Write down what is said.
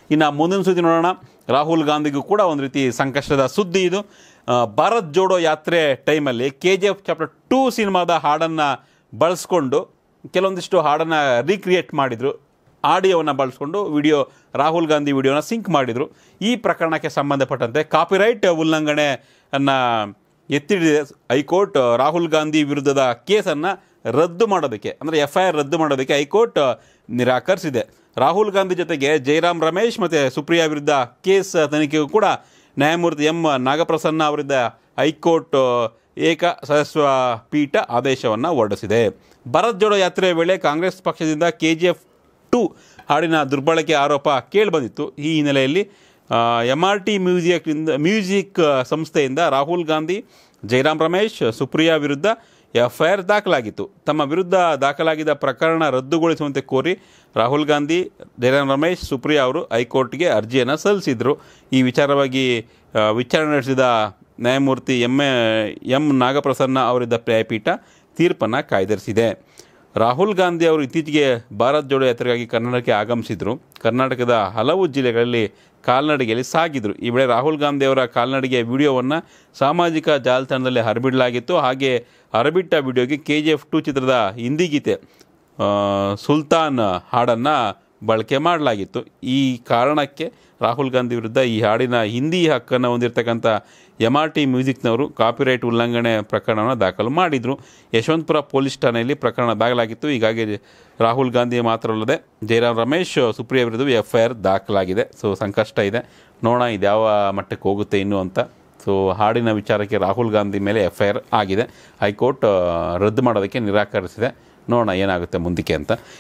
ಇನ್ನು ಮುಂದಿನ ಸುದ್ದಿ ನೋಡೋಣ ರಾಹುಲ್ ಗಾಂಧಿಗೂ ಕೂಡ ಒಂದು ರೀತಿ ಸಂಕಷ್ಟದ ಸುದ್ದಿ ಇದು ಆ, ಭಾರತ್ ಜೋಡೋ ಯಾತ್ರೆ ಟೈಮಲ್ಲಿ K G F chapter two ಸಿನಿಮಾದ ಹಾಡನ್ನು ಬಳಸ್ಕೊಂಡು ಕೆಲವೊಂದಿಷ್ಟು ಹಾಡನ್ನು ರೀಕ್ರಿಯೇಟ್ ಮಾಡಿದರು ಆಡಿಯೋವನ್ನು ಬಳಸ್ಕೊಂಡು ವಿಡಿಯೋ ರಾಹುಲ್ ಗಾಂಧಿ ವಿಡಿಯೋನ ಸಿಂಕ್ ಮಾಡಿದರು ಈ ಪ್ರಕರಣಕ್ಕೆ ಸಂಬಂಧಪಟ್ಟಂತೆ ಕಾಪಿರೈಟ್ ಉಲ್ಲಂಘನೆಯನ್ನು ಎತ್ತಿಡಿದೆ ಹೈಕೋರ್ಟ್ ರಾಹುಲ್ ಗಾಂಧಿ ವಿರುದ್ಧದ ಕೇಸನ್ನು ರದ್ದು ಮಾಡೋದಕ್ಕೆ ಅಂದರೆ ಎಫ್ ಐ ಆರ್ ರದ್ದು ಮಾಡೋದಕ್ಕೆ ಹೈಕೋರ್ಟ್ ನಿರಾಕರಿಸಿದೆ ರಾಹುಲ್ ಗಾಂಧಿ ಜೊತೆಗೆ ಜಯರಾಮ್ ರಮೇಶ್ ಮತ್ತು ಸುಪ್ರಿಯಾ ವಿರುದ್ಧ ಕೇಸ್ ತನಿಖೆಗೂ ಕೂಡ ನ್ಯಾಯಮೂರ್ತಿ ಎಂ ನಾಗಪ್ರಸನ್ನ ಅವರಿದ್ದ ಹೈಕೋರ್ಟ್ ಏಕ ಸದಸ್ಯ ಪೀಠ ಆದೇಶವನ್ನು ಹೊರಡಿಸಿದೆ ಭರತ್ ಜೋಡೋ ಯಾತ್ರೆಯ ವೇಳೆ ಕಾಂಗ್ರೆಸ್ ಪಕ್ಷದಿಂದ ಕೆ ಜಿ ಎಫ್ ಟು ಹಾಡಿನ ದುರ್ಬಳಕೆ ಆರೋಪ ಕೇಳಿಬಂದಿತ್ತು ಈ ಹಿನ್ನೆಲೆಯಲ್ಲಿ ಎಮ್ ಆರ್ ಟಿ ಮ್ಯೂಸಿಯಕ್ನಿಂದ ಮ್ಯೂಸಿಕ್ ಸಂಸ್ಥೆಯಿಂದ ರಾಹುಲ್ ಗಾಂಧಿ ಜಯರಾಮ್ ರಮೇಶ್ ಸುಪ್ರಿಯಾ ವಿರುದ್ಧ ಎಫ್ ಐ ಆರ್ ದಾಖಲಾಗಿತ್ತು ತಮ್ಮ ವಿರುದ್ಧ ದಾಖಲಾಗಿದ್ದ ಪ್ರಕರಣ ರದ್ದುಗೊಳಿಸುವಂತೆ ಕೋರಿ ರಾಹುಲ್ ಗಾಂಧಿ ಜಯರಾಮ್ ರಮೇಶ್ ಸುಪ್ರಿಯಾ ಅವರು ಹೈಕೋರ್ಟ್ಗೆ ಅರ್ಜಿಯನ್ನು ಸಲ್ಲಿಸಿದರು ಈ ವಿಚಾರವಾಗಿ ಆ, ವಿಚಾರಣೆ ನಡೆಸಿದ ನ್ಯಾಯಮೂರ್ತಿ ಎಂ ಎ ಎಂ ನಾಗಪ್ರಸನ್ನ ಅವರಿದ್ದ ನ್ಯಾಯಪೀಠ ತೀರ್ಪನ್ನು ಕಾಯ್ದಿರಿಸಿದೆ ರಾಹುಲ್ ಗಾಂಧಿ ಅವರು ಇತ್ತೀಚೆಗೆ ಭಾರತ್ ಜೋಡೋ ಯಾತ್ರೆಗಾಗಿ ಕರ್ನಾಟಕಕ್ಕೆ ಆಗಮಿಸಿದರು ಕರ್ನಾಟಕದ ಹಲವು ಜಿಲ್ಲೆಗಳಲ್ಲಿ ಕಾಲ್ನಡಿಗೆಯಲ್ಲಿ ಸಾಗಿದರು ಈ ವೇಳೆ ರಾಹುಲ್ ಗಾಂಧಿ ಅವರ ಕಾಲ್ನಡಿಗೆಯ ವಿಡಿಯೋವನ್ನು ಸಾಮಾಜಿಕ ಜಾಲತಾಣದಲ್ಲಿ ಹರಬಿಡಲಾಗಿತ್ತು ಹಾಗೆ ಹರಬಿಟ್ಟ ವಿಡಿಯೋಗೆ ಕೆ ಜಿ ಎಫ್ ಟು ಚಿತ್ರದ ಹಿಂದಿ ಗೀತೆ ಆ, ಸುಲ್ತಾನ್ ಹಾಡನ್ನು ಬಳಕೆ ಮಾಡಲಾಗಿತ್ತು ಈ ಕಾರಣಕ್ಕೆ ರಾಹುಲ್ ಗಾಂಧಿ ವಿರುದ್ಧ ಈ ಹಾಡಿನ ಹಿಂದಿ ಹಕ್ಕನ್ನು ಹೊಂದಿರತಕ್ಕಂಥ ಎಮ್ ಆರ್ ಟಿ ಮ್ಯೂಸಿಕ್ನವರು ಕಾಪಿರೈಟ್ ಉಲ್ಲಂಘನೆ ಪ್ರಕರಣವನ್ನು ದಾಖಲು ಮಾಡಿದರು ಯಶವಂತಪುರ ಪೊಲೀಸ್ ಠಾಣೆಯಲ್ಲಿ ಪ್ರಕರಣ ದಾಖಲಾಗಿತ್ತು ಹೀಗಾಗಿ ರಾಹುಲ್ ಗಾಂಧಿ ಮಾತ್ರ ಅಲ್ಲದೆ ಜಯರಾಮ್ ರಮೇಶ್ ಸುಪ್ರಿಯಾ ವಿರುದ್ಧ ಎಫ್ ಐ ಆರ್ ದಾಖಲಾಗಿದೆ ಸೊ ಸಂಕಷ್ಟ ಇದೆ ನೋಡೋಣ ಇದು ಯಾವ ಮಟ್ಟಕ್ಕೆ ಹೋಗುತ್ತೆ ಇನ್ನು ಅಂತ ಸೊ ಹಾಡಿನ ವಿಚಾರಕ್ಕೆ ರಾಹುಲ್ ಗಾಂಧಿ ಮೇಲೆ ಎಫ್ ಐ ಆರ್ ಆಗಿದೆ ಹೈಕೋರ್ಟ್ ಆ, ರದ್ದು ಮಾಡೋದಕ್ಕೆ ನಿರಾಕರಿಸಿದೆ ನೋಡೋಣ ಏನಾಗುತ್ತೆ ಮುಂದಕ್ಕೆ ಅಂತ